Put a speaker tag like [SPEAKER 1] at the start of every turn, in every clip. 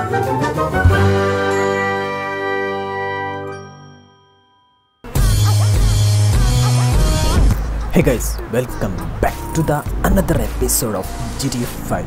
[SPEAKER 1] Hey guys welcome back to the another episode of G T five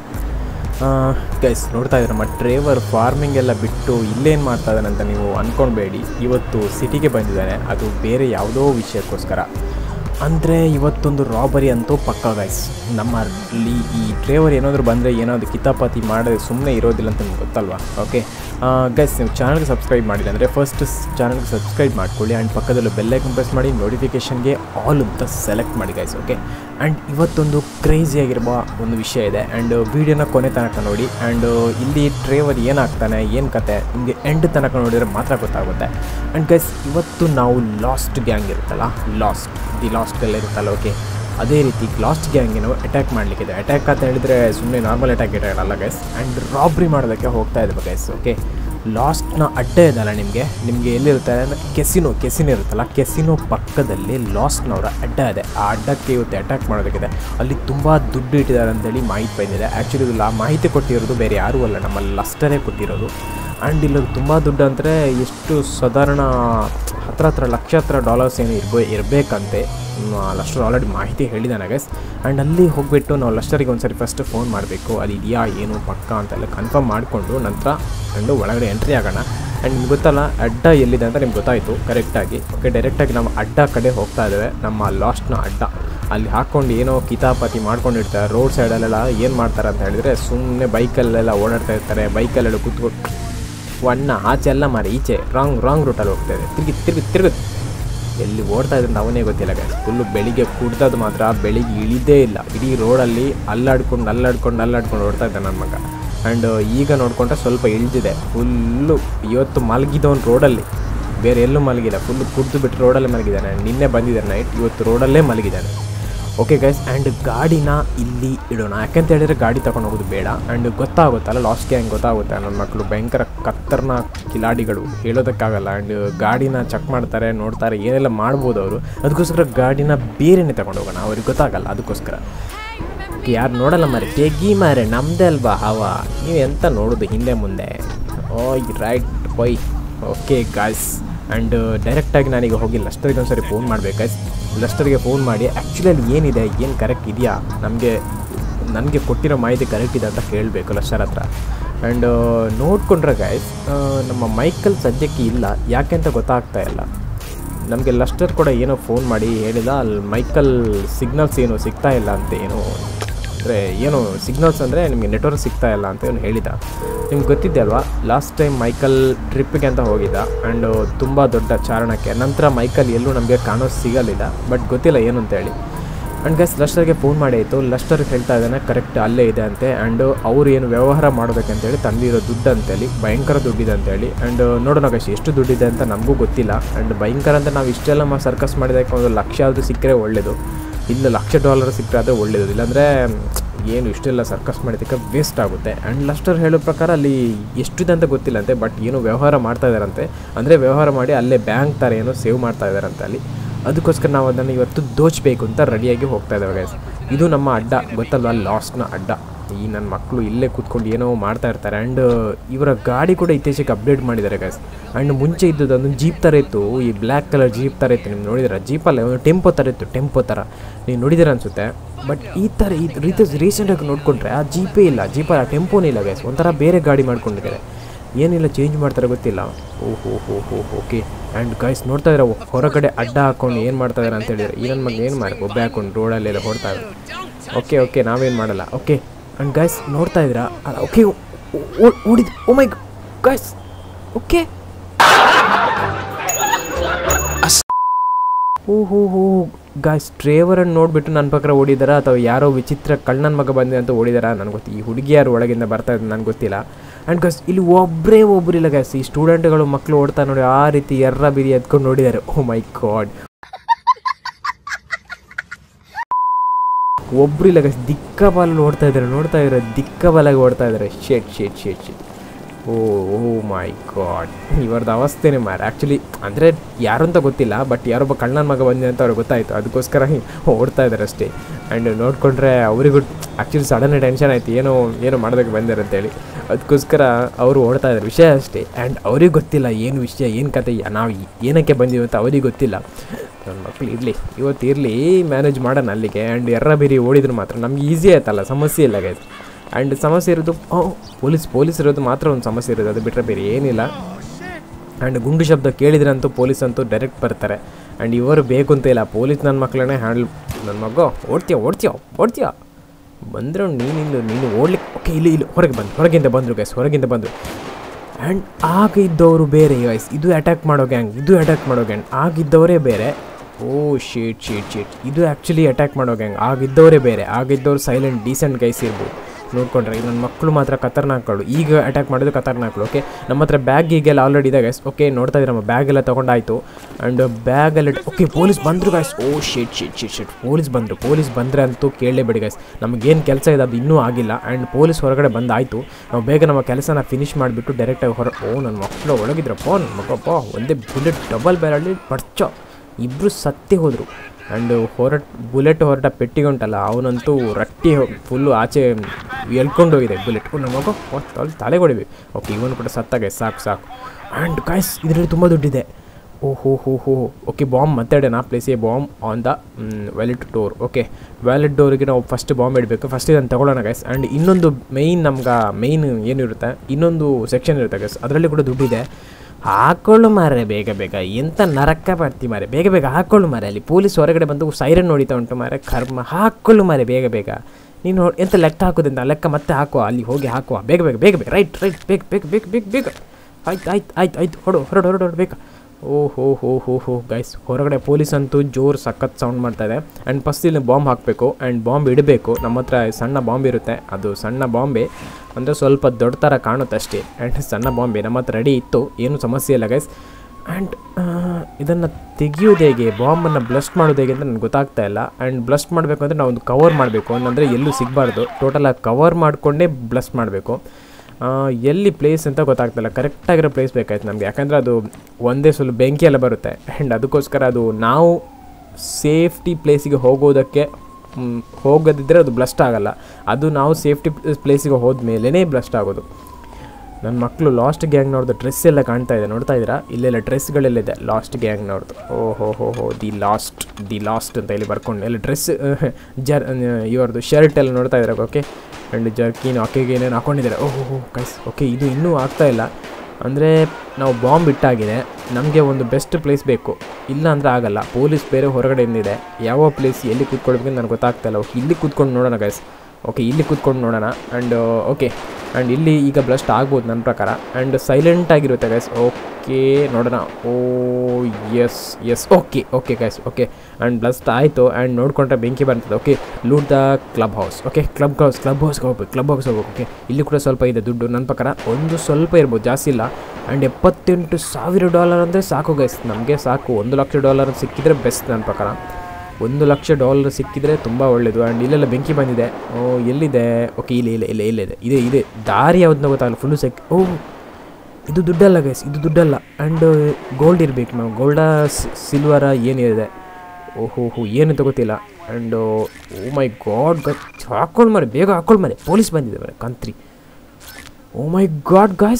[SPEAKER 1] guys ನೋಡ್ತಾ ಇದ್ರೆ ನಮ್ಮ driver farming ಎಲ್ಲ ಬಿಟ್ಟು ಇಲ್ಲೇನು ಮಾಡ್ತಾ ಇದ್ದಾನೆ ಅಂತ ನೀವು ಅಂದ್ಕೊಳ್ಬೇಡಿ ಇವತ್ತು ಸಿಟಿಗೆ ಬಂದಿದ್ದಾನೆ ಅದು ಬೇರೆ ಯಾವುದೋ ವಿಷಯಕ್ಕೋಸ್ಕರ ಅಂದರೆ ಇವತ್ತೊಂದು ರಾಬರಿ ಅಂತೂ ಪಕ್ಕ ಗೈಸ್ ನಮ್ಮಲ್ಲಿ ಈ ಡ್ರೈವರ್ ಏನಾದರೂ ಬಂದರೆ ಏನಾದರೂ ಕಿತಾಪಾತಿ ಮಾಡದೆ ಸುಮ್ಮನೆ ಇರೋದಿಲ್ಲ ಅಂತ ನಿಮ್ಗೆ ಗೊತ್ತಲ್ವಾ ಓಕೆ ಗೈಸ್ ನೀವು ಚಾನಲ್ಗೆ ಸಬ್ಸ್ಕ್ರೈಬ್ ಮಾಡಿಲ್ಲ ಅಂದರೆ ಫಸ್ಟ್ ಚಾನಲ್ಗೆ ಸಬ್ಸ್ಕ್ರೈಬ್ ಮಾಡ್ಕೊಳ್ಳಿ ಆ್ಯಂಡ್ ಪಕ್ಕದಲ್ಲಿ ಬೆಲ್ಲೈಕನ್ ಪ್ರೆಸ್ ಮಾಡಿ ನೋಟಿಫಿಕೇಷನ್ಗೆ ಆಲ್ ಅಂತ ಸೆಲೆಕ್ಟ್ ಮಾಡಿ ಗೈಸ್ ಓಕೆ ಆ್ಯಂಡ್ ಇವತ್ತೊಂದು ಕ್ರೇಜಿಯಾಗಿರುವ ಒಂದು ವಿಷಯ ಇದೆ ಆ್ಯಂಡ್ ವೀಡಿಯೋನ ಕೊನೆ ತನಕ ನೋಡಿ ಆ್ಯಂಡ್ ಇಲ್ಲಿ ಡ್ರೈವರ್ ಏನಾಗ್ತಾನೆ ಏನು ಕತೆ ನಿಮಗೆ ಎಂಡ್ ತನಕ ನೋಡಿದರೆ ಮಾತ್ರ ಗೊತ್ತಾಗುತ್ತೆ ಆ್ಯಂಡ್ ಗೈಸ್ ಇವತ್ತು ನಾವು ಲಾಸ್ಟ್ ಗ್ಯಾಂಗ್ ಇರುತ್ತಲ್ಲ ಲಾಸ್ಟ್ ದಿ ಲಾಸ್ಟ್ ಗಲ್ಲ ಇರುತ್ತಲ್ಲ ಓಕೆ ಅದೇ ರೀತಿ ಲಾಸ್ಟ್ ಗ್ಯಾಂಗ್ಗೆ ನಾವು ಅಟ್ಯಾಕ್ ಮಾಡಲಿಕ್ಕಿದೆ ಅಟ್ಯಾಕ್ ಅಂತ ಹೇಳಿದರೆ ಸುಮ್ಮನೆ ನಾರ್ಮಲ್ ಅಟ್ಯಾಕ್ ಇರೋಲ್ಲ ಗೈಸ್ ಆ್ಯಂಡ್ ರಾಬ್ರಿ ಮಾಡೋದಕ್ಕೆ ಹೋಗ್ತಾ ಇದ್ವಿ ಗೈಸ್ ಓಕೆ ಲಾಸ್ಟ್ನ ಅಡ್ಡ ಇದಲ್ಲ ನಿಮಗೆ ನಿಮಗೆ ಎಲ್ಲಿರುತ್ತೆ ಅಂದರೆ ಕೆಸಿನೋ ಕೆಸಿನೋ ಇರುತ್ತಲ್ಲ ಕೆಸಿನೋ ಪಕ್ಕದಲ್ಲಿ ಲಾಸ್ಟ್ನವರ ಅಡ್ಡ ಇದೆ ಆ ಅಡ್ಡಕ್ಕೆ ಇವತ್ತು ಅಟ್ಯಾಕ್ ಮಾಡೋದಕ್ಕಿದೆ ಅಲ್ಲಿ ತುಂಬ ದುಡ್ಡು ಇಟ್ಟಿದ್ದಾರೆ ಅಂತೇಳಿ ಮಾಹಿತಿ ಬಂದಿದೆ ಆ್ಯಕ್ಚುಲಿ ಇದು ಆ ಮಾಹಿತಿ ಕೊಟ್ಟಿರೋದು ಬೇರೆ ಯಾರೂ ಅಲ್ಲ ನಮ್ಮ ಲಸ್ಟರೇ ಕೊಟ್ಟಿರೋದು ಆ್ಯಂಡ್ ಇಲ್ಲಿ ತುಂಬ ದುಡ್ಡು ಅಂದರೆ ಎಷ್ಟು ಸಾಧಾರಣ ಹತ್ರ ಹತ್ರ ಲಕ್ಷ ಹತ್ರ ಡಾಲರ್ಸ್ ಏನು ಇರ್ಬೋ ಇರಬೇಕಂತೆ ಲಸ್ಟರ್ ಆಲ್ರೆಡಿ ಮಾಹಿತಿ ಹೇಳಿದ್ದಾನೆ ಗೈಸ್ ಆ್ಯಂಡ್ ಅಲ್ಲಿ ಹೋಗಿಬಿಟ್ಟು ನಾವು ಲಸ್ಟರಿಗೆ ಒಂದು ಸರಿ ಫಸ್ಟ್ ಫೋನ್ ಮಾಡಬೇಕು ಅದು ಇದೆಯಾ ಏನು ಪಕ್ಕ ಅಂತೆಲ್ಲ ಕನ್ಫರ್ಮ್ ಮಾಡಿಕೊಂಡು ನಂತರ ಕಂಡು ಒಳಗಡೆ ಎಂಟ್ರಿ ಆಗೋಣ ಆ್ಯಂಡ್ ನಿಮ್ಗೆ ಗೊತ್ತಲ್ಲ ಅಡ್ಡ ಎಲ್ಲಿದೆ ಅಂತ ನಿಮ್ಗೆ ಗೊತ್ತಾಯಿತು ಕರೆಕ್ಟಾಗಿ ಓಕೆ ಡೈರೆಕ್ಟಾಗಿ ನಮ್ಮ ಅಡ್ಡ ಕಡೆ ಹೋಗ್ತಾ ಇದ್ದೇವೆ ನಮ್ಮ ಲಾಸ್ಟ್ನ ಅಡ್ಡ ಅಲ್ಲಿ ಹಾಕ್ಕೊಂಡು ಏನೋ ಕಿತಾಪಾತಿ ಮಾಡ್ಕೊಂಡಿರ್ತಾರೆ ರೋಡ್ ಸೈಡಲ್ಲೆಲ್ಲ ಏನು ಮಾಡ್ತಾರೆ ಅಂತ ಹೇಳಿದರೆ ಸುಮ್ಮನೆ ಬೈಕಲ್ಲೆಲ್ಲ ಓಡಾಡ್ತಾ ಇರ್ತಾರೆ ಬೈಕಲ್ಲೆಲ್ಲ ಕೂತ್ಕೊಂಡು ಒಣ್ಣ ಆಚೆ ಎಲ್ಲ ಮಾರಿ ಈಚೆ ರಾಂಗ್ ರಾಂಗ್ ರೂಟಲ್ಲಿ ಹೋಗ್ತಾ ಇದೆ ತಿರುಗಿ ತಿರುಗಿ ತಿರುಗಿ ಎಲ್ಲಿ ಓಡ್ತಾ ಇದ್ರೆ ಅವನೇ ಗೊತ್ತಿಲ್ಲ ಗೈಸ್ ಫುಲ್ಲು ಬೆಳಿಗ್ಗೆ ಕುಡ್ದದ್ದು ಮಾತ್ರ ಬೆಳಿಗ್ಗೆ ಇಳಿದೇ ಇಲ್ಲ ಇಡೀ ರೋಡಲ್ಲಿ ಅಲ್ಲಾಡ್ಕೊಂಡು ಅಲ್ಲಾಡ್ಕೊಂಡು ಅಲ್ಲಾಡ್ಕೊಂಡು ಓಡ್ತಾ ಇದ್ದ ನನ್ನ ಮಗ ಆ್ಯಂಡ್ ಈಗ ನೋಡಿಕೊಂಡ್ರೆ ಸ್ವಲ್ಪ ಇಳಿದಿದೆ ಫುಲ್ಲು ಇವತ್ತು ಮಲಗಿದವನು ರೋಡಲ್ಲಿ ಬೇರೆ ಎಲ್ಲೂ ಮಲಗಿಲ್ಲ ಫುಲ್ಲು ಕುಡ್ದು ಬಿಟ್ಟು ರೋಡಲ್ಲೇ ಮಲಗಿದ್ದಾನೆ ನಿನ್ನೆ ಬಂದಿದ್ದಾನೆ ನೈಟ್ ಇವತ್ತು ರೋಡಲ್ಲೇ ಮಲಗಿದ್ದಾನೆ ಓಕೆ ಗೈಸ್ ಆ್ಯಂಡ್ ಗಾಡಿನ ಇಲ್ಲಿ ಇಡೋಣ ಯಾಕಂತ ಹೇಳಿದರೆ ಗಾಡಿ ತಗೊಂಡು ಹೋಗೋದು ಬೇಡ ಆ್ಯಂಡ್ ಗೊತ್ತಾಗುತ್ತಲ್ಲ ಲಾಸ್ಟ್ ಗ್ಯಾಂಗ್ ಗೊತ್ತಾಗುತ್ತೆ ನನ್ನ ಮಕ್ಕಳು ಭಯಂಕರ ಕತ್ತರ್ನ ಕಿಲಾಡಿಗಳು ಹೇಳೋದಕ್ಕಾಗಲ್ಲ ಆ್ಯಂಡ್ ಗಾಡಿನ ಚೆಕ್ ಮಾಡ್ತಾರೆ ನೋಡ್ತಾರೆ ಏನೆಲ್ಲ ಮಾಡ್ಬೋದು ಅವರು ಅದಕ್ಕೋಸ್ಕರ ಗಾಡಿನ ಬೇರೆನೇ ತಗೊಂಡು ಹೋಗೋಣ ಅವ್ರಿಗೆ ಗೊತ್ತಾಗಲ್ಲ ಅದಕ್ಕೋಸ್ಕರ ಯಾರು ನೋಡಲ್ಲ ಮಾರೆ ತೆಗಿ ಮಾರೆ ನಮ್ಮದೇ ಅಲ್ವಾ ಹವ ನೀವು ಎಂತ ನೋಡೋದು ಹಿಂದೆ ಮುಂದೆ ಓಯ್ right bye okay guys and ಡೈರೆಕ್ಟಾಗಿ ನಾನೀಗ ಹೋಗಿ ಲಸ್ಟರ್ಗೆ ಒಂದು ಸರಿ ಫೋನ್ ಮಾಡಬೇಕು ಗೈಸ್ ಲಸ್ಟರ್ಗೆ ಫೋನ್ ಮಾಡಿ ಆ್ಯಕ್ಚುಲಿ ಅಲ್ಲಿ ಏನಿದೆ ಏನು ಕರೆಕ್ಟ್ ಇದೆಯಾ ನಮಗೆ ನನಗೆ ಕೊಟ್ಟಿರೋ ಮಾಹಿತಿ ಕರೆಕ್ಟ್ ಇದೆ ಅಂತ ಕೇಳಬೇಕು ಲಸ್ಟರ್ ಹತ್ರ ಆ್ಯಂಡ್ ನೋಡಿಕೊಂಡ್ರೆ ಗೈಸ್ ನಮ್ಮ ಮೈಕಲ್ ಸದ್ಯಕ್ಕೆ ಇಲ್ಲ ಯಾಕೆ ಅಂತ ಗೊತ್ತಾಗ್ತಾ ಇಲ್ಲ ನಮಗೆ ಲಸ್ಟರ್ ಕೂಡ ಏನೋ ಫೋನ್ ಮಾಡಿ ಹೇಳಿದ ಅಲ್ಲಿ ಮೈಕಲ್ ಸಿಗ್ನಲ್ಸ್ ಏನು ಸಿಗ್ತಾ ಇಲ್ಲ ಅಂತ ಏನು ಅಂದರೆ ಏನು ಸಿಗ್ನಲ್ಸ್ ಅಂದರೆ ನಿಮಗೆ ನೆಟ್ವರ್ಕ್ ಸಿಗ್ತಾ ಇಲ್ಲ ಅಂತ ಏನು ಹೇಳಿದ ನಿಮ್ಗೆ ಗೊತ್ತಿದೆ ಅಲ್ವಾ ಲಾಸ್ಟ್ ಟೈಮ್ ಮೈಕಲ್ ಟ್ರಿಪ್ಪಿಗೆ ಅಂತ ಹೋಗಿದ್ದ ಆ್ಯಂಡ್ ತುಂಬ ದೊಡ್ಡ ಚಾರಣಕ್ಕೆ ನಂತರ ಮೈಕಲ್ ಎಲ್ಲೂ ನಮಗೆ ಕಾಣೋ ಸಿಗಲಿಲ್ಲ ಬಟ್ ಗೊತ್ತಿಲ್ಲ ಏನು ಅಂತೇಳಿ ಆ್ಯಂಡ್ ಗೈಸ್ ಲಸ್ಟರ್ಗೆ ಫೋನ್ ಮಾಡಿ ಆಯಿತು ಲಸ್ಟರ್ ಹೇಳ್ತಾ ಇದ್ದಾನೆ ಕರೆಕ್ಟ್ ಅಲ್ಲೇ ಇದೆ ಅಂತೆ ಆ್ಯಂಡ್ ಅವ್ರು ಏನು ವ್ಯವಹಾರ ಮಾಡಬೇಕಂತೇಳಿ ತಂದಿರೋ ದುಡ್ಡು ಅಂತೇಳಿ ಭಯಂಕರ ದುಡ್ಡಿದೆ ಅಂತೇಳಿ ಆ್ಯಂಡ್ ನೋಡೋಣ ಗೈಸ್ ಎಷ್ಟು ದುಡ್ಡಿದೆ ಅಂತ ನಮಗೂ ಗೊತ್ತಿಲ್ಲ ಆ್ಯಂಡ್ ಭಯಂಕರ ಅಂತ ನಾವು ಇಷ್ಟೆಲ್ಲ ಮ ಸರ್ಕಸ್ ಮಾಡಿದಕ್ಕೆ ಒಂದು ಲಕ್ಷ ಆದರೂ ಸಿಕ್ಕರೆ ಒಳ್ಳೆಯದು ಇಲ್ಲ ಲಕ್ಷ ಡಾಲರ್ ಸಿಕ್ಕರೆ ಆದರೆ ಒಳ್ಳೆಯದು ಇಲ್ಲಾಂದರೆ ಏನು ಇಷ್ಟೆಲ್ಲ ಸರ್ಕಸ್ ಮಾಡಿದ್ದಕ್ಕೆ ವೇಸ್ಟ್ ಆಗುತ್ತೆ ಆ್ಯಂಡ್ ಲಸ್ಟರ್ ಹೇಳೋ ಪ್ರಕಾರ ಅಲ್ಲಿ ಎಷ್ಟಿದೆ ಅಂತ ಗೊತ್ತಿಲ್ಲಂತೆ ಬಟ್ ಏನು ವ್ಯವಹಾರ ಮಾಡ್ತಾ ಇದ್ದಾರಂತೆ ಅಂದರೆ ವ್ಯವಹಾರ ಮಾಡಿ ಅಲ್ಲೇ ಬ್ಯಾಂಕ್ ಥರ ಏನೋ ಸೇವ್ ಮಾಡ್ತಾ ಇದ್ದಾರಂತೆ ಅಲ್ಲಿ ಅದಕ್ಕೋಸ್ಕರ ನಾವು ಅದನ್ನು ಇವತ್ತು ದೋಚಬೇಕು ಅಂತ ರೆಡಿಯಾಗಿ ಹೋಗ್ತಾ ಇದ್ದೇವೆ ಗೈಸ್ ಇದು ನಮ್ಮ ಅಡ್ಡ ಗೊತ್ತಲ್ವಾ ಲಾಸ್ಟ್ನ ಅಡ್ಡ ಈ ನನ್ನ ಮಕ್ಕಳು ಇಲ್ಲೇ ಕೂತ್ಕೊಂಡು ಏನೋ ಮಾಡ್ತಾ ಇರ್ತಾರೆ ಆ್ಯಂಡ್ ಇವರ ಗಾಡಿ ಕೂಡ ಇತ್ತೀಚೆಗೆ ಅಪ್ಡೇಟ್ ಮಾಡಿದ್ದಾರೆ ಗೈಸ್ ಆ್ಯಂಡ್ ಮುಂಚೆ ಇದ್ದದ್ದು ಅದೊಂದು ಜೀಪ್ ಥರ ಇತ್ತು ಈ ಬ್ಲ್ಯಾಕ್ ಕಲರ್ ಜೀಪ್ ಥರ ಇತ್ತು ನೀವು ನೋಡಿದ್ರೆ ಜೀಪಲ್ಲ ಒಂದು ಟೆಂಪೋ ಥರ ಇತ್ತು ಟೆಂಪೋ ಥರ ನೀವು ನೋಡಿದ್ದೀರ ಅನಿಸುತ್ತೆ ಬಟ್ ಈ ಥರ ಈ ರೀತಿ ರೀಸೆಂಟಾಗಿ ನೋಡಿಕೊಂಡ್ರೆ ಆ ಜೀಪೇ ಇಲ್ಲ ಜೀಪಲ್ಲ ಟೆಂಪೋನೇ ಇಲ್ಲ ಗೈಸ್ ಒಂಥರ ಬೇರೆ ಗಾಡಿ ಮಾಡ್ಕೊಂಡಿದ್ದಾರೆ ಏನಿಲ್ಲ ಚೇಂಜ್ ಮಾಡ್ತಾರೆ ಗೊತ್ತಿಲ್ಲ ಓಹೋ ಹೋ ಹೋ ಓಕೆ ಆ್ಯಂಡ್ ಗೈಸ್ ನೋಡ್ತಾ ಇದ್ದಾರೆ ಹೊರಗಡೆ ಅಡ್ಡ ಹಾಕೊಂಡು ಏನು ಮಾಡ್ತಾ ಇದ್ದಾರೆ ಅಂತ ಹೇಳಿದ್ರೆ ಈ ನನ್ನ ಮಗ ಏನು ಮಾಡಿ ಒಬ್ಬೆ ಹಾಕೊಂಡು ರೋಡಲ್ಲೆಲ್ಲ ಹೊಡ್ತಾ ಇದ್ದಾರೆ ಓಕೆ ಓಕೆ ನಾವೇನು ಮಾಡಲ್ಲ ಓಕೆ ಆ್ಯಂಡ್ ಗೈಸ್ ನೋಡ್ತಾ ಇದ್ದೀರಾ ಓಕೆ ಓಡಿದ್ ಓ ಮೈ ಗೈಸ್ ಓಕೆ ಹೂ ಹೂ ಹೂ ಗಾಯ್ಸ್ ಡ್ರೈವರನ್ನು ನೋಡಿಬಿಟ್ಟು ನನ್ನ ಪಕ್ಕ ಓಡಿದಾರ ಅಥವಾ ಯಾರೋ ವಿಚಿತ್ರ ಕಳ್ಳನ ಮಗ ಬಂದಿದೆ ಅಂತ ಓಡಿದಾರ ನನಗೆ ಗೊತ್ತಿ ಈ ಹುಡುಗಿ ಯಾರು ಒಳಗಿಂದ ಬರ್ತಾ ಇದ್ದು ನನಗೆ ಗೊತ್ತಿಲ್ಲ ಆ್ಯಂಡ್ ಗಸ್ ಇಲ್ಲಿ ಒಬ್ಬರೇ ಒಬ್ಬರಿಲ್ಲ ಗೈಸ್ ಈ ಸ್ಟೂಡೆಂಟ್ಗಳು ಮಕ್ಕಳು ಓಡ್ತಾ ನೋಡಿ ಆ ರೀತಿ ಎರ್ರ ಬಿರಿ ಎತ್ಕೊಂಡು ನೋಡಿದ್ದಾರೆ ಓ ಮೈ ಗಾಡ್ ಒಬ್ಬರಿಲ್ಲ ಗೈಸ್ ದಿಕ್ಕಬಾಲಲ್ಲಿ ಓಡ್ತಾ ಇದ್ದಾರೆ ನೋಡ್ತಾ ಇದ್ದಾರೆ ದಿಕ್ಕಬಲಾಗಿ ಓಡ್ತಾ ಇದ್ದಾರೆ ಶೇಟ್ ಶೇಟ್ ಶೇಟ್ ಶೇಟ್ ಓ ಓ ಮೈ ಗಾಡ್ ಇವ್ರದ್ದು ಅವಸ್ಥೆನೇ ಮಾರ ಆ್ಯಕ್ಚುಲಿ ಅಂದರೆ ಯಾರು ಅಂತ ಗೊತ್ತಿಲ್ಲ ಬಟ್ ಯಾರೊಬ್ಬ ಕಳ್ಳನ ಮಗ ಬಂದಿದೆ ಅಂತ ಅವ್ರಿಗೆ ಗೊತ್ತಾಯಿತು ಅದಕ್ಕೋಸ್ಕರ ಓಡ್ತಾ ಇದ್ದಾರೆ ಅಷ್ಟೇ ಆ್ಯಂಡ್ ನೋಡಿಕೊಂಡ್ರೆ ಅವರಿಗೂ ಆ್ಯಕ್ಚುಲಿ ಸಡನ್ ಟೆನ್ಷನ್ ಆಯಿತು ಏನೋ ಏನೋ ಮಾಡೋದಕ್ಕೆ ಬಂದಿದ್ದಾರೆ ಅಂತೇಳಿ ಅದಕ್ಕೋಸ್ಕರ ಅವರು ಓಡ್ತಾ ಇದ್ದಾರೆ ವಿಷಯ ಅಷ್ಟೇ ಆ್ಯಂಡ್ ಅವ್ರಿಗೆ ಗೊತ್ತಿಲ್ಲ ಏನು ವಿಷಯ ಏನು ಕತೆ ನಾವು ಏನಕ್ಕೆ ಬಂದೀವಿ ಅಂತ ಅವ್ರಿಗೆ ಗೊತ್ತಿಲ್ಲ ನನ್ನ ಮಕ್ಳು ಇರಲಿ ಇವತ್ತು ಇರಲಿ ಮ್ಯಾನೇಜ್ ಮಾಡೋಣ ಅಲ್ಲಿಗೆ ಆ್ಯಂಡ್ ಎರ್ರ ಬೇರಿ ಓಡಿದ್ರು ಮಾತ್ರ ನಮ್ಗೆ ಈಸಿ ಆಯ್ತಲ್ಲ ಸಮಸ್ಯೆ ಇಲ್ಲ ಗೈಸ್ ಆ್ಯಂಡ್ ಸಮಸ್ಯೆ ಇರೋದು ಪೊಲೀಸ್ ಪೊಲೀಸ್ ಇರೋದು ಮಾತ್ರ ಒಂದು ಸಮಸ್ಯೆ ಇರೋದು ಅದು ಬಿಟ್ಟರೆ ಬೇರೆ ಏನಿಲ್ಲ ಆ್ಯಂಡ್ ಗುಂಡು ಶಬ್ದ ಕೇಳಿದ್ರಂತೂ ಪೊಲೀಸ್ ಅಂತೂ ಡೈರೆಕ್ಟ್ ಬರ್ತಾರೆ ಆ್ಯಂಡ್ ಇವರು ಬೇಕು ಅಂತ ಇಲ್ಲ ಪೊಲೀಸ್ ನನ್ನ ಮಕ್ಕಳನ್ನೇ ಹ್ಯಾಂಡಲ್ ನನ್ನ ಮಗು ಓಡ್ತೀಯ ಓಡ್ತೀಯ ಓಡ್ತೀಯ ಬಂದರು ನೀನಿಂದು ನೀನು ಓಡ್ಲಿಕ್ಕೆ ಓಕೆ ಇಲ್ಲಿ ಇಲ್ಲಿ ಹೊರಗೆ ಬಂದು ಹೊರಗಿಂದ ಬಂದರು ಗೈಸ್ ಹೊರಗಿಂದ ಬಂದರು ಆ್ಯಂಡ್ ಆಗ ಇದ್ದವರು ಬೇರೆ ಗೈಸ್ ಇದು ಅಟ್ಯಾಕ್ ಮಾಡೋ ಗ್ಯಾಂಗ್ ಇದು ಅಟ್ಯಾಕ್ ಮಾಡೋ ಗ್ಯಾಂಗ್ ಆಗಿದ್ದವರೇ ಬೇರೆ ಓ ಶೀಟ್ ಶೀಟ್ ಶೀಟ್ ಇದು ಆ್ಯಕ್ಚುಲಿ ಅಟ್ಯಾಕ್ ಮಾಡೋ ಗ್ಯಾಂಗ್ ಆಗಿದ್ದವರೇ ಬೇರೆ ಆಗಿದ್ದವ್ರು ಸೈಲೆಂಟ್ ಡೀಸೆಂಟ್ ಗೈಸ್ ಇರ್ಬೋದು ನೋಡ್ಕೊಂಡ್ರೆ ನನ್ನ ಮಕ್ಕಳು ಮಾತ್ರ ಖತರ್ನಾಕ್ಗಳು ಈಗ ಅಟ್ಯಾಕ್ ಮಾಡಿದ್ರು ಖತರ್ನಾಕ್ಗಳು ಓಕೆ ನಮ್ಮ ಹತ್ರ ಬ್ಯಾಗ್ ಈಗೆಲ್ಲ ಆಲ್ರೆಡಿ ಇದೆ ಗೈಸ್ ಓಕೆ ನೋಡ್ತಾ ಇದ್ದೀರಮ್ಮ ಬ್ಯಾಗ್ ಎಲ್ಲ ತೊಗೊಂಡಾಯ್ತು ಆ್ಯಂಡ್ ಬ್ಯಾಗಲ್ಲಿ ಓಕೆ ಪೊಲೀಸ್ ಬಂದರು guys oh shit shit shit shit police ಬಂದರು ಪೊಲೀಸ್ ಬಂದರೆ ಅಂತೂ ಕೇಳಲೇಬೇಡಿ ಗೈಸ್ ನಮಗೇನು ಕೆಲಸ ಇದೆ ಅದು ಇನ್ನೂ ಆಗಿಲ್ಲ ಆ್ಯಂಡ್ ಪೊಲೀಸ್ ಹೊರಗಡೆ ಬಂದಾಯಿತು ನಾವು ಬೇಗ ನಮ್ಮ ಕೆಲಸನ ಫಿನಿಷ್ ಮಾಡಿಬಿಟ್ಟು ಡೈರೆಕ್ಟಾಗಿ ಹೊರ ಓ ನನ್ನ ಮಕ್ಕಳು ಒಳಗಿದ್ರಪ್ಪ ನನ್ನ ಮಗಪ್ಪ ಒಂದೇ ಬುಲೆಟ್ ಡಬಲ್ ಬ್ಯಾರಲ್ಲಿ ಪಡ್ಚೋ ಇಬ್ಬರು ಸತ್ತೇ ಹೋದರು ಆ್ಯಂಡ್ ಹೊರಟ್ ಬುಲೆಟ್ ಹೊರಟ ಪೆಟ್ಟಿಗೆ ಉಂಟಲ್ಲ ಅವನಂತೂ ರಟ್ಟಿ ಫುಲ್ಲು ಆಚೆ ಎಳ್ಕೊಂಡು ಹೋಗಿದೆ ಬುಲೆಟ್ ನಮ್ಮ ಮಗ ಅಲ್ಲಿ ತಲೆ ಹೊಡಿಬೇಕು ಓಕೆ ಇವನು ಕೂಡ ಸತ್ತಾಗೆ ಸಾಕು ಸಾಕು ಆ್ಯಂಡ್ ಕಾಯ್ಸ್ ಇದರಲ್ಲಿ ತುಂಬ ದುಡ್ಡಿದೆ ಓ ಹೋ ಹೋ ಹೋ ಓಕೆ ಬಾಂಬ್ ಮತ್ತೆ ನಾ place a bomb on the valid door okay valid ಡೋರಿಗೆ ನಾವು ಫಸ್ಟ್ ಬಾಂಬ್ ಇಡಬೇಕು ಫಸ್ಟ್ ಇದನ್ನು ತಗೊಳ್ಳೋಣ ಗೈಸ್ ಆ್ಯಂಡ್ ಇನ್ನೊಂದು ಮೈನ್ ನಮ್ಗೆ ಮೈನ್ ಏನಿರುತ್ತೆ ಇನ್ನೊಂದು ಸೆಕ್ಷನ್ ಇರುತ್ತೆ ಗೈಸ್ ಅದರಲ್ಲಿ ಕೂಡ ದುಡ್ಡಿದೆ ಹಾಕೊಳ್ಳು ಮಾರೆ ಬೇಗ ಬೇಗ ಎಂತ ನರಕ ಬರ್ತಿ ಮಾರೆ ಬೇಗ ಬೇಗ ಹಾಕೊಳ್ಳು ಮಾರೆ ಅಲ್ಲಿ ಪೊಲೀಸ್ ಹೊರಗಡೆ ಬಂದು ಸೈರನ್ ನೋಡಿತಾ ಉಂಟು ಮಾರೆ ಕರ್ಮ ಹಾಕೊಳ್ಳು ಮಾರೆ ಬೇಗ ಬೇಗ ನೀನು ಎಂತ ಲೆಕ್ಕ ಹಾಕೋದ್ರಿಂದ ಲೆಕ್ಕ ಮತ್ತೆ ಹಾಕುವ ಅಲ್ಲಿ ಹೋಗಿ ಹಾಕುವ ಬೇಗ ಬೇಗ ಬೇಗ ಬೇಗ ರೈಟ್ ರೈಟ್ ಬೇಗ ಬೇಗ ಬೇಗ ಬೇಗ ಬೇಗ ಆಯ್ತು ಆಯ್ತು ಆಯ್ತು ಆಯ್ತು ಹೊಡು ಹೊರಡು ಹೊರಡು ಹೊರಡು ಬೇಕಾ ಓ ಹೋ ಹೋ ಹೋ ಹೋ ಗೈಸ್ ಹೊರಗಡೆ ಪೊಲೀಸ್ ಅಂತೂ ಜೋರು ಸಖತ್ ಸೌಂಡ್ ಮಾಡ್ತಾಯಿದೆ ಆ್ಯಂಡ್ ಫಸ್ಟ್ ಇಲ್ಲಿ ಬಾಂಬ್ ಹಾಕಬೇಕು ಆ್ಯಂಡ್ ಬಾಂಬ್ ಇಡಬೇಕು ನಮ್ಮ ಹತ್ರ ಸಣ್ಣ ಬಾಂಬ್ ಇರುತ್ತೆ ಅದು ಸಣ್ಣ ಬಾಂಬೆ ಅಂದರೆ ಸ್ವಲ್ಪ ದೊಡ್ಡ ಥರ ಕಾಣುತ್ತೆ ಅಷ್ಟೇ ಆ್ಯಂಡ್ ಸಣ್ಣ ಬಾಂಬೆ ನಮ್ಮ ಹತ್ರ ರೆಡಿ ಇತ್ತು ಏನು ಸಮಸ್ಯೆ ಇಲ್ಲ ಗೈಸ್ ಆ್ಯಂಡ್ ಇದನ್ನು ತೆಗಿಯೋದು ಹೇಗೆ ಬಾಂಬನ್ನು ಬ್ಲಸ್ಟ್ ಮಾಡೋದು ಹೇಗೆ ಅಂತ ನನಗೆ ಗೊತ್ತಾಗ್ತಾ ಇಲ್ಲ ಆ್ಯಂಡ್ ಬ್ಲಸ್ಟ್ ಮಾಡಬೇಕು ಅಂದರೆ ನಾವು ಒಂದು ಕವರ್ ಮಾಡಬೇಕು ಅಂದರೆ ಎಲ್ಲೂ ಸಿಗಬಾರ್ದು ಟೋಟಲಾಗಿ ಕವರ್ ಮಾಡಿಕೊಂಡೇ ಬ್ಲಸ್ಟ್ ಮಾಡಬೇಕು ಎಲ್ಲಿ ಪ್ಲೇಸ್ ಅಂತ ಗೊತ್ತಾಗ್ತಿಲ್ಲ ಕರೆಕ್ಟಾಗಿರೋ ಪ್ಲೇಸ್ ಬೇಕಾಯ್ತು ನಮಗೆ ಯಾಕಂದರೆ ಅದು ಒಂದೇ ಸ್ವಲ್ಪ ಬೆಂಕಿ ಎಲ್ಲ ಬರುತ್ತೆ ಆ್ಯಂಡ್ ಅದಕ್ಕೋಸ್ಕರ ಅದು ನಾವು ಸೇಫ್ಟಿ ಪ್ಲೇಸಿಗೆ ಹೋಗೋದಕ್ಕೆ ಮ್, ಹೋಗದಿದ್ದರೆ ಅದು ಬ್ಲಸ್ಟ್ ಆಗಲ್ಲ ಅದು ನಾವು ಸೇಫ್ಟಿ ಪ್ಲೇಸಿಗೆ ಹೋದ್ಮೇಲೇ ಬ್ಲಸ್ಟ್ ಆಗೋದು ನನ್ನ ಮಕ್ಕಳು ಲಾಸ್ಟ್ ಗ್ಯಾಂಗ್ನವ್ರದ್ದು ಡ್ರೆಸ್ ಎಲ್ಲ ಕಾಣ್ತಾ ಇದೆ ನೋಡ್ತಾ ಇದ್ದೀರಾ ಇಲ್ಲೆಲ್ಲ ಡ್ರೆಸ್ಗಳೆಲ್ಲ ಇದೆ ಲಾಸ್ಟ್ ಗ್ಯಾಂಗ್ನವ್ರದ್ದು ಓ ಹೋ ಹೋ ಹೋ ದಿ ಲಾಸ್ಟ್ ದಿ ಲಾಸ್ಟ್ ಅಂತ ಇಲ್ಲಿ ಬರ್ಕೊಂಡು ಎಲ್ಲ ಡ್ರೆಸ್ ಜರ್ ಇವ್ರದ್ದು ಶರ್ಟ್ ಎಲ್ಲ ನೋಡ್ತಾ ಇದ್ದಾರೆ ಓಕೆ ಆ್ಯಂಡ್ ಜರ್ಕಿನ್ ಆಕೆಗೆ ಏನೇನು ಹಾಕೊಂಡಿದ್ದಾರೆ ಓಹೋ ಹೋ ಕೈಸ್ ಓಕೆ ಇದು ಇನ್ನೂ ಆಗ್ತಾ ಇಲ್ಲ ಅಂದರೆ ನಾವು ಬಾಂಬ್ ಇಟ್ಟಾಗಿದೆ ನಮಗೆ ಒಂದು ಬೆಸ್ಟ್ ಪ್ಲೇಸ್ ಬೇಕು ಇಲ್ಲ ಅಂದರೆ ಆಗಲ್ಲ ಪೊಲೀಸ್ ಬೇರೆ ಹೊರಗಡೆ ಇದೆ ಯಾವ ಪ್ಲೇಸ್ ಎಲ್ಲಿ ಕೂತ್ಕೊಳ್ಬೇಕು ನನಗೆ ಗೊತ್ತಾಗ್ತಾ ಇಲ್ಲ ಓಕೆ ಇಲ್ಲಿ ಕೂತ್ಕೊಂಡು ನೋಡೋಣ ಗೈಸ್ ಓಕೆ ಇಲ್ಲಿ ಕೂತ್ಕೊಂಡು ನೋಡೋಣ ಆ್ಯಂಡ್ ಓಕೆ ಆ್ಯಂಡ್ ಇಲ್ಲಿ ಈಗ ಬ್ಲಸ್ಟ್ ಆಗ್ಬೋದು ನನ್ನ ಪ್ರಕಾರ ಆ್ಯಂಡ್ ಸೈಲೆಂಟ್ ಆಗಿರುತ್ತೆ ಗೈಸ್ ಓಕೆ ನೋಡೋಣ oh yes yes okay okay guys okay and blast ಆಯಿತು ಆ್ಯಂಡ್ ನೋಡಿಕೊಂಡ್ರೆ ಬೆಂಕಿ ಬರ್ತದೆ okay loot the clubhouse okay clubhouse club ಹೌಸ್ಗೆ ಹೋಗ್ಬೇಕು ಕ್ಲಬ್ ಹೌಸ್ ಹೋಗ್ಬೇಕು ಓಕೆ ಇಲ್ಲಿ ಕೂಡ ಸ್ವಲ್ಪ ಇದೆ ದುಡ್ಡು ನನ್ನ ಪ್ರಕಾರ ಒಂದು ಸ್ವಲ್ಪ ಇರ್ಬೋದು ಜಾಸ್ತಿ ಇಲ್ಲ ಆ್ಯಂಡ್ ಎಪ್ಪತ್ತೆಂಟು ಸಾವಿರ ಡಾಲರ್ ಅಂದರೆ ಸಾಕು ಗೈಸ್ ನಮಗೆ ಸಾಕು ಒಂದು ಲಕ್ಷ ಡಾಲರ್ ಸಿಕ್ಕಿದ್ರೆ ಬೆಸ್ಟ್ ನನ್ನ ಪ್ರಕಾರ ಒಂದು ಲಕ್ಷ ಡಾಲರ್ ಸಿಕ್ಕಿದ್ರೆ ತುಂಬ ಒಳ್ಳೆಯದು ಆ್ಯಂಡ್ ಇಲ್ಲೆಲ್ಲ ಬೆಂಕಿ ಬಂದಿದೆ ಓ ಎಲ್ಲಿದೆ ಓಕೆ ಇಲ್ಲಿ ಇಲ್ಲ ಇಲ್ಲ ಇಲ್ಲಿದೆ ಇದೆ ಇದೆ ದಾರಿ ಯಾವ್ದನ್ನ ಗೊತ್ತಾಗಲ್ಲ ಫುಲ್ಲು ಸೆಕ್ ಓ ಇದು ದುಡ್ಡಲ್ಲ ಗೈಸ್ ಇದು ದುಡ್ಡಲ್ಲ ಆ್ಯಂಡ್ ಗೋಲ್ಡ್ ಇರಬೇಕು ನಾವು ಗೋಲ್ಡ ಸಿಲ್ವರ ಏನಿದೆ ಓಹೋ ಹೋ ಏನು ತಗೋತಿಲ್ಲ ಆ್ಯಂಡ್ ಓ ಮೈ ಗಾಡ್ ಗತ್ ಹಾಕ್ಕೊಂಡು ಮರೆ ಬೇಗ ಹಾಕ್ಕೊಂಡು ಮರೆ ಪೊಲೀಸ್ ಬಂದಿದೆ ಮರೆ ಕಂತ್ರಿ oh my god guys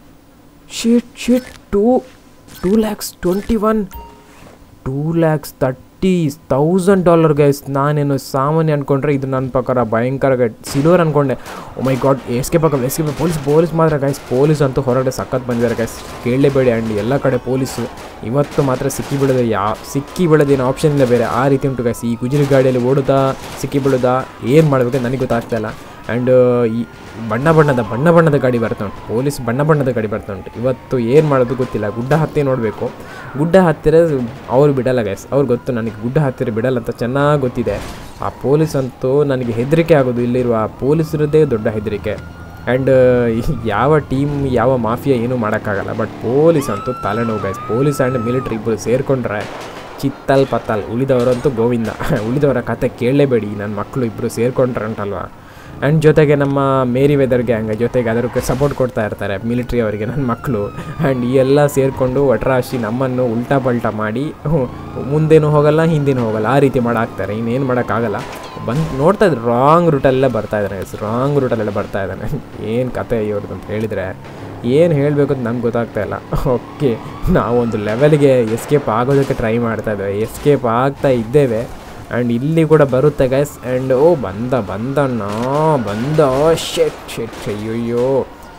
[SPEAKER 1] shit shit two two lakhs twenty one two lakhs thirty thousand dollar guys ನಾನೇನು ಸಾಮಾನ್ಯ ಅಂದ್ಕೊಂಡ್ರೆ ಇದು ನನ್ನ ಪ್ರಕಾರ ಭಯಂಕರ ಸಿಲ್ವರ್ ಅಂದ್ಕೊಂಡೆ ಓ ಮೈ ಗಾಡ್ ಎಸ್ಕೇಪ್ ಆಗಲ್ಲ ಎಸ್ಕೇಪ್ ಪೊಲೀಸ್ ಪೊಲೀಸ್ ಮಾತ್ರ ಗೈಸ್ ಪೊಲೀಸ್ ಅಂತೂ ಹೊರಗಡೆ ಸಖತ್ ಬಂದಿದ್ದಾರೆ ಗೈಸ್ ಕೇಳಲೇಬೇಡಿ ಆ್ಯಂಡ್ ಎಲ್ಲ ಕಡೆ ಪೊಲೀಸು ಇವತ್ತು ಮಾತ್ರ ಸಿಕ್ಕಿ ಬೀಳೋದು ಯಾ ಸಿಕ್ಕಿ ಬೀಳೋದೇನು ಆಪ್ಷನ್ ಇಲ್ಲ ಬೇರೆ ಆ ರೀತಿ ಉಂಟು ಗೈಸ್ ಈ ಗುಜರಿ ಗಾಡಿಯಲ್ಲಿ ಓಡುತ್ತಾ ಸಿಕ್ಕಿ ಬೀಳೋದಾ ಏನು ಮಾಡಬೇಕು ನನಗೆ ಗೊತ್ತಾಗ್ತಾ ಇಲ್ಲ ಆ್ಯಂಡ್ ಈ ಬಣ್ಣ ಬಣ್ಣದ ಬಣ್ಣ ಬಣ್ಣದ ಗಾಡಿ ಬರ್ತಾ ಉಂಟು ಪೊಲೀಸ್ ಬಣ್ಣ ಬಣ್ಣದ ಗಾಡಿ ಬರ್ತಾ ಉಂಟು ಇವತ್ತು ಏನು ಮಾಡೋದು ಗೊತ್ತಿಲ್ಲ ಗುಡ್ಡ ಹತ್ತಿ ನೋಡಬೇಕು ಗುಡ್ಡ ಹತ್ತಿರ ಅವ್ರು ಬಿಡಲ್ಲ ಗೈಸ್ ಅವ್ರು ಗೊತ್ತು ನನಗೆ ಗುಡ್ಡ ಹತ್ತಿರ ಬಿಡಲ್ಲ ಅಂತ ಚೆನ್ನಾಗಿ ಗೊತ್ತಿದೆ ಆ ಪೊಲೀಸ್ ಅಂತೂ ನನಗೆ ಹೆದರಿಕೆ ಆಗೋದು ಇಲ್ಲಿರುವ ಆ ಪೊಲೀಸರದ್ದೇ ದೊಡ್ಡ ಹೆದರಿಕೆ ಆ್ಯಂಡ್ ಯಾವ ಟೀಮ್ ಯಾವ ಮಾಫಿಯಾ ಏನೂ ಮಾಡೋಕ್ಕಾಗಲ್ಲ ಬಟ್ ಪೊಲೀಸ್ ಅಂತೂ ತಲೆನೋವು ಗೈಸ್ ಪೊಲೀಸ್ ಆ್ಯಂಡ್ ಮಿಲಿಟ್ರಿ ಇಬ್ಬರು ಸೇರಿಕೊಂಡ್ರೆ ಚಿತ್ತಲ್ ಪತ್ತಲ್ ಉಳಿದವರಂತೂ ಗೋವಿಂದ ಉಳಿದವರ ಕತೆ ಕೇಳಲೇಬೇಡಿ ನನ್ನ ಮಕ್ಕಳು ಇಬ್ಬರು ಸೇರಿಕೊಂಡ್ರೆ ಉಂಟಲ್ವಾ ಆ್ಯಂಡ್ ಜೊತೆಗೆ ನಮ್ಮ ಮೇರಿ ವೆದರ್ ಗ್ಯಾಂಗ್ ಜೊತೆಗೆ ಅದಕ್ಕೆ ಸಪೋರ್ಟ್ ಕೊಡ್ತಾ ಇರ್ತಾರೆ ಮಿಲಿಟ್ರಿ ಅವರಿಗೆ ನನ್ನ ಮಕ್ಕಳು ಆ್ಯಂಡ್ ಈ ಎಲ್ಲ ಸೇರಿಕೊಂಡು ಒಟ್ರಾಶಿ ನಮ್ಮನ್ನು ಉಲ್ಟಾ ಪಲ್ಟಾ ಮಾಡಿ ಹ್ಞೂ, ಮುಂದೇನೂ ಹೋಗಲ್ಲ ಹಿಂದೇನೂ ಹೋಗಲ್ಲ ಆ ರೀತಿ ಮಾಡಾಕ್ತಾರೆ ಇನ್ನೇನು ಮಾಡೋಕ್ಕಾಗಲ್ಲ ಬಂದು ನೋಡ್ತಾ ಇದ್ರು ರಾಂಗ್ ರೂಟಲ್ಲೇ ಬರ್ತಾ ಇದ್ದಾನೆ ಗೈಸ್ ರಾಂಗ್ ರೂಟಲ್ಲೆಲ್ಲ ಬರ್ತಾ ಇದ್ದಾನೆ ಏನು ಕತೆ ಇವ್ರದ್ದು ಅಂತ ಹೇಳಿದರೆ ಏನು ಹೇಳಬೇಕು ಅಂತ ನಮ್ಗೆ ಗೊತ್ತಾಗ್ತಾ ಇಲ್ಲ ಓಕೆ ನಾವೊಂದು ಲೆವೆಲ್ಗೆ ಎಸ್ಕೇಪ್ ಆಗೋದಕ್ಕೆ ಟ್ರೈ ಮಾಡ್ತಾ ಇದ್ದೇವೆ ಎಸ್ಕೇಪ್ ಆಗ್ತಾ ಇದ್ದೇವೆ ಆ್ಯಂಡ್ ಇಲ್ಲಿ ಕೂಡ ಬರುತ್ತೆ ಗೈಸ್ ಆ್ಯಂಡ್ ಓ ಬಂದ ಬಂದಣ್ಣ ಬಂದ ಶೆಟ್ ಶೆಟ್ ಅಯ್ಯಯ್ಯೋ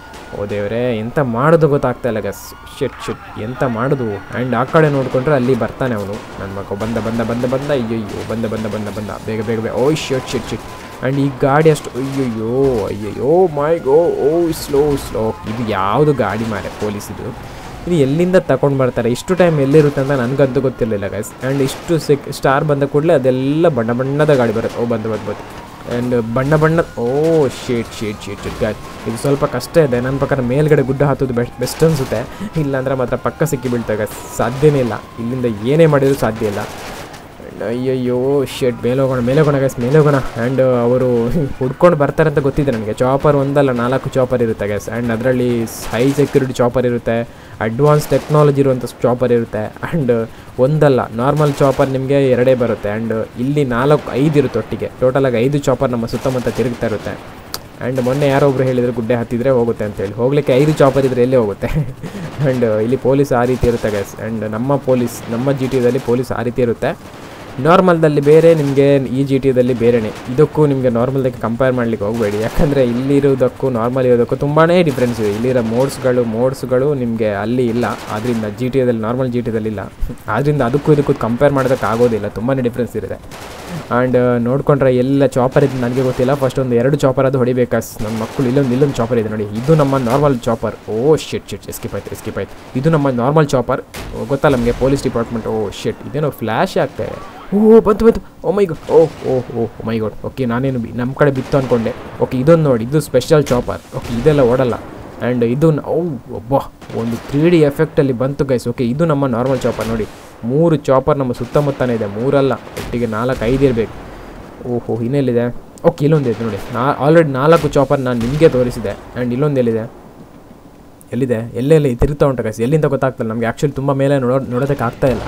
[SPEAKER 1] ಓ ದೇವ್ರೆ ಎಂತ ಮಾಡೋದು ಗೊತ್ತಾಗ್ತಾ ಇಲ್ಲ ಗಸ್ ಶೆಟ್ ಶೆಟ್ ಎಂತ ಮಾಡೋದು ಆ್ಯಂಡ್ ಆ ಕಡೆ ನೋಡಿಕೊಂಡ್ರೆ ಅಲ್ಲಿ ಬರ್ತಾನೆ ಅವನು ನನ್ನ ಮಗ ಬಂದ ಬಂದ ಬಂದ ಬಂದ ಅಯ್ಯಯ್ಯೋ ಬಂದ ಬಂದ ಬಂದ ಬಂದ ಬೇಗ ಬೇಗ ಬೇಗ oh shit shit shit and ಈ ಗಾಡಿ ಅಷ್ಟು ಅಯ್ಯಯ್ಯೋ ಅಯ್ಯಯ್ಯೋ ಮೈ ಗೋ ಓ ಸ್ಲೋ ಸ್ಲೋ ಇದು ಯಾವುದು ಗಾಡಿ ಮಾರೆ ಪೊಲೀಸಿದು ಇದು ಎಲ್ಲಿಂದ ತಗೊಂಡು ಬರ್ತಾರೆ ಇಷ್ಟು ಟೈಮ್ ಎಲ್ಲಿರುತ್ತೆ ಅಂತ ನನಗಂತೂ ಗೊತ್ತಿರಲಿಲ್ಲ ಗೈಸ್ ಆ್ಯಂಡ್ ಇಷ್ಟು ಸೆಕ್ ಸ್ಟಾರ್ ಬಂದ ಕೂಡಲೇ ಅದೆಲ್ಲ ಬಣ್ಣ ಬಣ್ಣದ ಗಾಡಿ ಬರುತ್ತೆ ಓ ಬಂದು ಬಂದು ಬಂದು ಆ್ಯಂಡ್ ಬಣ್ಣ ಬಣ್ಣ ಓ ಶೇಟ್ ಶೇಟ್ ಶೇಟ್ ಶೇಟ್ ಗಾಡಿ ಇದು ಸ್ವಲ್ಪ ಕಷ್ಟ ಇದೆ ನನ್ನ ಪ್ರಕಾರ ಮೇಲ್ಗಡೆ ಗುಡ್ಡ ಹತ್ತೋದು ಬೆಸ್ಟ್ ಬೆಸ್ಟ್ ಅನಿಸುತ್ತೆ ಇಲ್ಲಾಂದರೆ ಮಾತ್ರ ಪಕ್ಕ ಸಿಕ್ಕಿ ಬೀಳ್ತಾರೆ guys. ಸಾಧ್ಯನೇ ಇಲ್ಲ ಇಲ್ಲಿಂದ ಏನೇ ಮಾಡಿದರೂ ಸಾಧ್ಯ ಇಲ್ಲ And ಅಯ್ಯಯ್ಯೋ ಶೆಟ್ ಮೇಲೆ ಹೋಗೋಣ ಮೇಲೆ ಹೋಗೋಣ ಗೈಸ್ ಮೇಲೆ ಹೋಗೋಣ ಆ್ಯಂಡ್ ಅವರು ಹುಡ್ಕೊಂಡು ಬರ್ತಾರೆ ಅಂತ ಗೊತ್ತಿದೆ ನನಗೆ ಚಾಪರ್ ಒಂದಲ್ಲ ನಾಲ್ಕು ಚಾಪರ್ ಇರುತ್ತೆ ಗೈಸ್ ಆ್ಯಂಡ್ ಅದರಲ್ಲಿ ಹೈ ಸೆಕ್ಯೂರಿಟಿ ಚಾಪರ್ ಇರುತ್ತೆ ಅಡ್ವಾನ್ಸ್ ಟೆಕ್ನಾಲಜಿ ಇರುವಂಥ ಚಾಪರ್ ಇರುತ್ತೆ ಆ್ಯಂಡ್ ಒಂದಲ್ಲ ನಾರ್ಮಲ್ ಚಾಪರ್ ನಿಮಗೆ ಎರಡೇ ಬರುತ್ತೆ ಆ್ಯಂಡ್ ಇಲ್ಲಿ ನಾಲ್ಕು ಐದು ಇರುತ್ತೆ ಒಟ್ಟಿಗೆ ಟೋಟಲಾಗಿ ಐದು ಚಾಪರ್ ನಮ್ಮ ಸುತ್ತಮುತ್ತ ತಿರುಗ್ತಾ ಇರುತ್ತೆ ಆ್ಯಂಡ್ ಮೊನ್ನೆ ಯಾರೋ ಒಬ್ರು ಹೇಳಿದ್ರು ಗುಡ್ಡೆ ಹತ್ತಿದ್ರೆ ಹೋಗುತ್ತೆ ಅಂತೇಳಿ ಹೋಗ್ಲಿಕ್ಕೆ ಐದು ಚಾಪರ್ ಇದ್ರೆ ಎಲ್ಲೇ ಹೋಗುತ್ತೆ ಆ್ಯಂಡ್ ಇಲ್ಲಿ ಪೊಲೀಸ್ ಆ ರೀತಿ ಇರುತ್ತೆ ಗೈಸ್ ಆ್ಯಂಡ್ ನಮ್ಮ ಪೊಲೀಸ್ ನಮ್ಮ ಜಿ ಟಿದಲ್ಲಿ ಪೊಲೀಸ್ ಆ ರೀತಿ ಇರುತ್ತೆ ನಾರ್ಮಲ್ದಲ್ಲಿ ಬೇರೆ ನಿಮಗೆ ಈ ಜಿ ಟಿದಲ್ಲಿ ಬೇರೆನೇ ಇದಕ್ಕೂ ನಿಮಗೆ ನಾರ್ಮಲ್ದಕ್ಕೆ ಕಂಪೇರ್ ಮಾಡ್ಲಿಕ್ಕೆ ಹೋಗಬೇಡಿ ಯಾಕಂದರೆ ಇಲ್ಲಿರೋದಕ್ಕೂ ನಾರ್ಮಲ್ ಇರೋದಕ್ಕೂ ತುಂಬಾ ಡಿಫ್ರೆನ್ಸ್ ಇದೆ ಇಲ್ಲಿರೋ ಮೋಡ್ಸ್ಗಳು ಮೋಡ್ಸ್ಗಳು ನಿಮಗೆ ಅಲ್ಲಿ ಇಲ್ಲ ಆದ್ದರಿಂದ ಜಿ ಟಿದಲ್ಲಿ ನಾರ್ಮಲ್ ಜಿ ಟಿದಲ್ಲಿ ಇಲ್ಲ ಆದ್ದರಿಂದ ಅದಕ್ಕೂ ಇದಕ್ಕೂ ಕಂಪೇರ್ ಮಾಡೋದಕ್ಕೆ ಆಗೋದಿಲ್ಲ ತುಂಬಾ ಡಿಫ್ರೆನ್ಸ್ ಇರುತ್ತೆ ಆ್ಯಂಡ್ ನೋಡ್ಕೊಂಡ್ರೆ ಎಲ್ಲ ಚಾಪರ್ ಇದೆ ನನಗೆ ಗೊತ್ತಿಲ್ಲ ಫಸ್ಟ್ ಒಂದು ಎರಡು ಚಾಪರ್ ಅದು ಹೊಡಿಬೇಕಾಸ್ ನನ್ನ ಮಕ್ಕಳು ಇಲ್ಲೊಂದು ಇಲ್ಲೊಂದು ಚಾಪರ್ ಇದೆ ನೋಡಿ ಇದು ನಮ್ಮ ನಾರ್ಮಲ್ ಚಾಪರ್ ಓ ಶಿಟ್ ಶಿಟ್ ಎಸ್ಕಿಪ್ ಆಯ್ತು ಎಸ್ಕಿಪ್ ಆಯ್ತು ಇದು ನಮ್ಮ ನಾರ್ಮಲ್ ಚಾಪರ್ ಗೊತ್ತಲ್ಲ ನಮಗೆ ಪೊಲೀಸ್ ಡಿಪಾರ್ಟ್ಮೆಂಟ್ ಓ ಶಿಟ್ ಇದೇನೋ ಫ್ಲ್ಯಾಶ್ ಆಗ್ತಾ ಇದೆ ಓ ಬಂತು ಬಂತು ಓ ಮೈ ಗೋಡ್ ಓ ಓ ಓ ಮೈ ಗೋಡ್ ಓಕೆ ನಾನೇನು ಬಿ ನಮ್ಮ ಕಡೆ ಬಿತ್ತು ಅಂದ್ಕೊಂಡೆ ಓಕೆ ಇದೊಂದು ನೋಡಿ ಇದು ಸ್ಪೆಷಲ್ ಚಾಪರ್ ಓಕೆ ಇದೆಲ್ಲ ಓಡಲ್ಲ ಆ್ಯಂಡ್ ಇದು ಓ ಒಬ್ಬ ಒಂದು ತ್ರೀ ಡಿ ಎಫೆಕ್ಟಲ್ಲಿ ಬಂತು ಗೈಸ್ ಓಕೆ ಇದು ನಮ್ಮ ನಾರ್ಮಲ್ ಚಾಪರ್ ನೋಡಿ ಮೂರು ಚಾಪರ್ ನಮ್ಮ ಸುತ್ತಮುತ್ತನೇ ಇದೆ ಮೂರಲ್ಲ ಒಟ್ಟಿಗೆ ನಾಲ್ಕು ಐದು ಇರಬೇಕು ಓಹೋ ಇನ್ನೆಲ್ಲಿದೆ ಓಕೆ ಇಲ್ಲೊಂದು ಇದೆ ನೋಡಿ ನಾ ಆಲ್ರೆಡಿ ನಾಲ್ಕು ಚಾಪರ್ ನಾನು ನಿಮಗೆ ತೋರಿಸಿದೆ ಆ್ಯಂಡ್ ಇಲ್ಲೊಂದು ಎಲ್ಲಿದೆ ಎಲ್ಲಿದೆ ಎಲ್ಲೆಲ್ಲಿ ತಿರುಗ್ತಾ ಉಂಟು ಗೈಸ್ ಎಲ್ಲಿಂದ ಗೊತ್ತಾಗ್ತಿಲ್ಲ ನಮಗೆ ಆ್ಯಕ್ಚುಲಿ ತುಂಬ ಮೇಲೆ ನೋಡೋ ನೋಡೋದಕ್ಕೆ ಆಗ್ತಾ ಇಲ್ಲ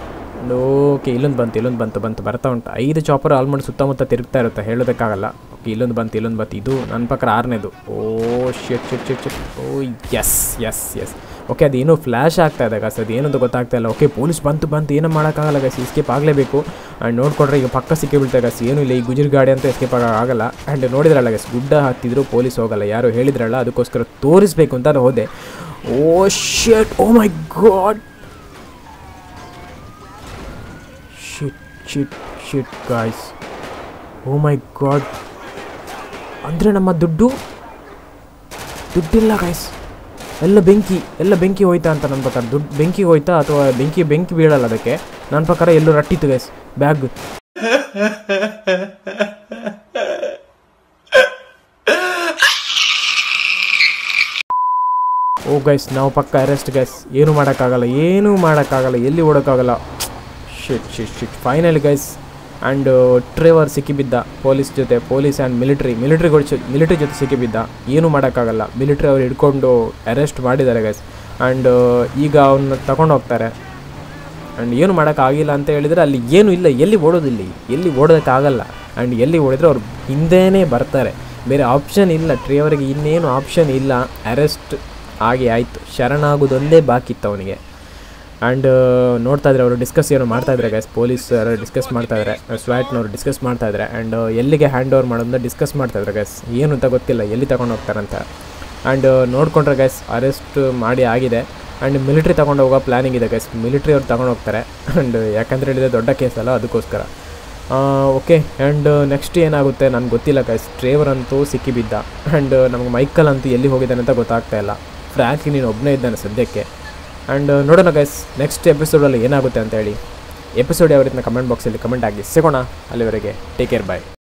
[SPEAKER 1] ಓಕೆ ಇಲ್ಲೊಂದು ಬಂತು ಇಲ್ಲೊಂದು ಬಂತು ಬಂತು ಬರ್ತಾ ಉಂಟು ಐದು ಚಾಪರ್ ಆಲ್ಮೋಸ್ಟ್ ಸುತ್ತಮುತ್ತ ತಿರುಗ್ತಾ ಇರುತ್ತೆ ಹೇಳೋದಕ್ಕಾಗಲ್ಲ ಓಕೆ ಇಲ್ಲೊಂದು ಬಂತು ಇಲ್ಲೊಂದು ಬಂತು ಇದು ನನ್ನ ಪ್ರಕಾರ ಆರನೇದು oh shit shit shit shit oh yes yes yes okay ಅದೇನೋ ಫ್ಲ್ಯಾಶ್ ಆಗ್ತಾ ಇದೆ ಗಸ್ ಅದು ಏನಂತ ಗೊತ್ತಾಗ್ತಾ ಇಲ್ಲ ಓಕೆ ಪೊಲೀಸ್ ಬಂತು ಬಂತು ಏನೂ ಮಾಡೋಕ್ಕಾಗಲ್ಲ ಗಸ್ ಎಸ್ಕೇಪ್ ಆಗಲೇಬೇಕು ಆ್ಯಂಡ್ ನೋಡ್ಕೊಂಡ್ರೆ ಈಗ ಪಕ್ಕ ಸಿಕ್ಕಿ ಬೀಳ್ತಾ ಗಸ್ ಏನೂ ಇಲ್ಲ ಈ ಗುಜರ್ ಗಾಡಿ ಅಂತ ಎಸ್ಕೇಪ್ ಆಗಲ್ಲ ಆ್ಯಂಡ್ ನೋಡಿದ್ರಲ್ಲ ಗಸ್ ಗುಡ್ಡ ಹತ್ತಿದ್ರು ಪೊಲೀಸ್ ಹೋಗಲ್ಲ ಯಾರು ಹೇಳಿದ್ರಲ್ಲ ಅದಕ್ಕೋಸ್ಕರ ತೋರಿಸ್ಬೇಕು ಅಂತ ಹೋದೆ oh shit oh my god shit shit shit guys oh my god ಅಂದರೆ ನಮ್ಮ ದುಡ್ಡು ದುಡ್ಡಿಲ್ಲ ಗಾಯ್ಸ್ ಎಲ್ಲ ಬೆಂಕಿ ಎಲ್ಲ ಬೆಂಕಿ ಹೋಯ್ತಾ ಅಂತ ನನ್ನ ಪ್ರಕಾರ ದುಡ್ಡು ಬೆಂಕಿ ಹೋಯ್ತಾ ಅಥವಾ ಬೆಂಕಿ ಬೆಂಕಿ ಬೀಳಲ್ಲ ಅದಕ್ಕೆ ನನ್ನ ಪ್ರಕಾರ ಎಲ್ಲೂ ರಟ್ಟಿತ್ತು ಗೈಸ್ ಬ್ಯಾಗ್ ಓ ಗೈಸ್ ನಾವು ಪಕ್ಕ ಅರೆಸ್ಟ್ ಗೈಸ್ ಏನು ಮಾಡೋಕ್ಕಾಗಲ್ಲ ಏನೂ ಮಾಡೋಕ್ಕಾಗಲ್ಲ ಎಲ್ಲಿ ಓಡೋಕ್ಕಾಗಲ್ಲ shit shit shit final guys and Trevor ಸಿಕ್ಕಿಬಿದ್ದ ಪೊಲೀಸ್ ಜೊತೆ police and military military military ಜೊತೆ ಸಿಕ್ಕಿಬಿದ್ದ ಏನೂ ಮಾಡೋಕ್ಕಾಗಲ್ಲ ಮಿಲಿಟ್ರಿ ಅವ್ರು ಹಿಡ್ಕೊಂಡು ಅರೆಸ್ಟ್ ಮಾಡಿದ್ದಾರೆ ಗೈಸ್ ಆ್ಯಂಡ್ ಈಗ ಅವನ್ನ ತಗೊಂಡು ಹೋಗ್ತಾರೆ ಆ್ಯಂಡ್ ಏನು ಮಾಡೋಕ್ಕಾಗಿಲ್ಲ ಅಂತ ಹೇಳಿದರೆ ಅಲ್ಲಿ ಏನು ಇಲ್ಲ ಎಲ್ಲಿ ಓಡೋದಿಲ್ಲ ಎಲ್ಲಿ ಓಡೋದಕ್ಕಾಗಲ್ಲ ಆ್ಯಂಡ್ ಎಲ್ಲಿ ಓಡಿದ್ರೆ ಅವ್ರು ಹಿಂದೆನೇ ಬರ್ತಾರೆ ಬೇರೆ ಆಪ್ಷನ್ ಇಲ್ಲ ಟ್ರೇವರ್ಗೆ ಇನ್ನೇನು ಆಪ್ಷನ್ ಇಲ್ಲ ಅರೆಸ್ಟ್ ಆಗಿ ಆಯಿತು ಶರಣಾಗೋದೊಂದೇ ಬಾಕಿ ಇತ್ತು ಅವನಿಗೆ ಆ್ಯಂಡ್ ನೋಡ್ತಾ ಇದ್ರೆ ಅವರು ಡಿಸ್ಕಸ್ ಏನೋ ಮಾಡ್ತಾ ಇದ್ದಾರೆ ಗೈಸ್ ಪೊಲೀಸ್ ಡಿಸ್ಕಸ್ ಮಾಡ್ತಾ ಇದ್ದಾರೆ ಸ್ವ್ಯಾಟ್ನವರು ಡಿಸ್ಕಸ್ ಮಾಡ್ತಾ ಇದ್ದಾರೆ ಆ್ಯಂಡ್ ಎಲ್ಲಿಗೆ ಹ್ಯಾಂಡ್ ಓವರ್ ಮಾಡೋದನ್ನ ಡಿಸ್ಕಸ್ ಮಾಡ್ತಾ ಇದ್ದಾರೆ ಗೈಸ್ ಏನು ಅಂತ ಗೊತ್ತಿಲ್ಲ ಎಲ್ಲಿ ತಗೊಂಡು ಹೋಗ್ತಾರಂತ ಆ್ಯಂಡ್ ನೋಡ್ಕೊಂಡ್ರೆ ಗೈಸ್ ಅರೆಸ್ಟ್ ಮಾಡಿ ಆಗಿದೆ ಆ್ಯಂಡ್ ಮಿಲಿಟ್ರಿ ತಗೊಂಡು ಹೋಗೋ ಪ್ಲ್ಯಾನಿಂಗ್ ಇದೆ ಗೈಸ್ ಮಿಲಿಟ್ರಿ ಅವ್ರು ತಗೊಂಡು ಹೋಗ್ತಾರೆ ಆ್ಯಂಡ್ ಯಾಕಂದರೆ ಹೇಳಿದ್ರೆ ದೊಡ್ಡ ಕೇಸ್ ಅಲ್ಲ ಅದಕ್ಕೋಸ್ಕರ ಓಕೆ ಆ್ಯಂಡ್ ನೆಕ್ಸ್ಟ್ ಏನಾಗುತ್ತೆ ನನಗೆ ಗೊತ್ತಿಲ್ಲ ಗೈಸ್ ಟ್ರೇವರ್ ಅಂತೂ ಸಿಕ್ಕಿಬಿದ್ದ ಆ್ಯಂಡ್ ನಮಗೆ ಮೈಕಲ್ ಅಂತೂ ಎಲ್ಲಿ ಹೋಗಿದ್ದಾನೆ ಅಂತ ಗೊತ್ತಾಗ್ತಾ ಇಲ್ಲ ಫ್ರ್ಯಾಂಕ್ಲಿ ನೀನು ಒಬ್ಬನೇ ಇದ್ದಾನೆ ಸದ್ಯಕ್ಕೆ ಆ್ಯಂಡ್ ನೋಡೋಣ ಗೈಸ್ ನೆಕ್ಸ್ಟ್ ಎಪಿಸೋಡಲ್ಲಿ ಏನಾಗುತ್ತೆ ಅಂತ ಹೇಳಿ ಎಪಿಸೋಡ್ ಯಾವ ರೀತಿನ ಕಮೆಂಟ್ ಬಾಕ್ಸಲ್ಲಿ ಕಮೆಂಟ್ ಆಗಿ ಸಿಗೋಣ ಅಲ್ಲಿವರೆಗೆ ಟೇಕ್ ಕೇರ್ ಬಾಯ್